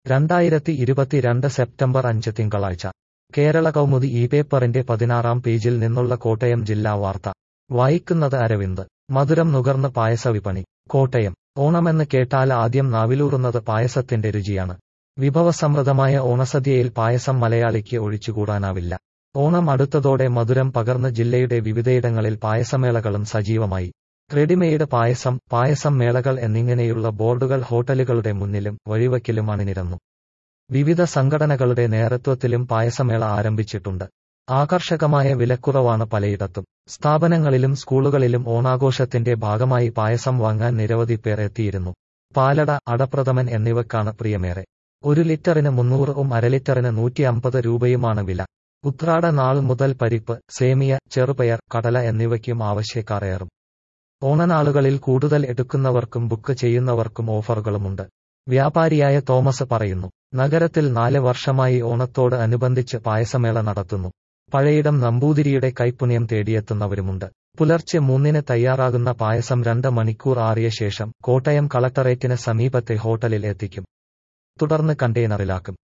രണ്ടായിരത്തി ഇരുപത്തിരണ്ട് സെപ്റ്റംബർ അഞ്ച് തിങ്കളാഴ്ച കേരള കൗമുദി ഈ പേപ്പറിന്റെ പതിനാറാം പേജിൽ നിന്നുള്ള കോട്ടയം ജില്ലാ വാർത്ത വായിക്കുന്നത് അരവിന്ദ് മധുരം നുകർന്ന് പായസ വിപണി കോട്ടയം ഓണമെന്ന് കേട്ടാൽ ആദ്യം നാവിലൂറുന്നത് പായസത്തിന്റെ രുചിയാണ് വിഭവസമൃദ്ധമായ ഓണസദ്യയിൽ പായസം മലയാളിക്ക് ഒഴിച്ചുകൂടാനാവില്ല ഓണം അടുത്തതോടെ മധുരം പകർന്ന് ജില്ലയുടെ വിവിധയിടങ്ങളിൽ പായസമേളകളും സജീവമായി റെഡിമെയ്ഡ് പായസം പായസം മേളകൾ എന്നിങ്ങനെയുള്ള ബോർഡുകൾ ഹോട്ടലുകളുടെ മുന്നിലും വഴിവക്കിലും അണിനിരന്നു വിവിധ സംഘടനകളുടെ നേതൃത്വത്തിലും പായസമേള ആരംഭിച്ചിട്ടുണ്ട് ആകർഷകമായ വിലക്കുറവാണ് പലയിടത്തും സ്ഥാപനങ്ങളിലും സ്കൂളുകളിലും ഓണാഘോഷത്തിന്റെ ഭാഗമായി പായസം വാങ്ങാൻ നിരവധി പേർ എത്തിയിരുന്നു പാലട അടപ്രഥമൻ എന്നിവക്കാണ് പ്രിയമേറെ ഒരു ലിറ്ററിന് മുന്നൂറും അരലിറ്ററിന് നൂറ്റി അമ്പത് രൂപയുമാണ് വില ഉത്രാട നാൾ മുതൽ പരിപ്പ് സേമിയ ചെറുപയർ കടല എന്നിവയ്ക്കും ആവശ്യക്കാർ ഏറും ഓണനാളുകളിൽ കൂടുതൽ എടുക്കുന്നവർക്കും ബുക്ക് ചെയ്യുന്നവർക്കും ഓഫറുകളുമുണ്ട് വ്യാപാരിയായ തോമസ് പറയുന്നു നഗരത്തിൽ നാല് വർഷമായി ഓണത്തോട് അനുബന്ധിച്ച് പായസമേള നടത്തുന്നു പഴയിടം നമ്പൂതിരിയുടെ കൈപ്പുണ്യം തേടിയെത്തുന്നവരുമുണ്ട് പുലർച്ചെ മൂന്നിന് തയ്യാറാകുന്ന പായസം രണ്ട് മണിക്കൂർ ആറിയ ശേഷം കോട്ടയം കളക്ടറേറ്റിന് സമീപത്തെ ഹോട്ടലിൽ എത്തിക്കും തുടർന്ന് കണ്ടെയ്നറിലാക്കും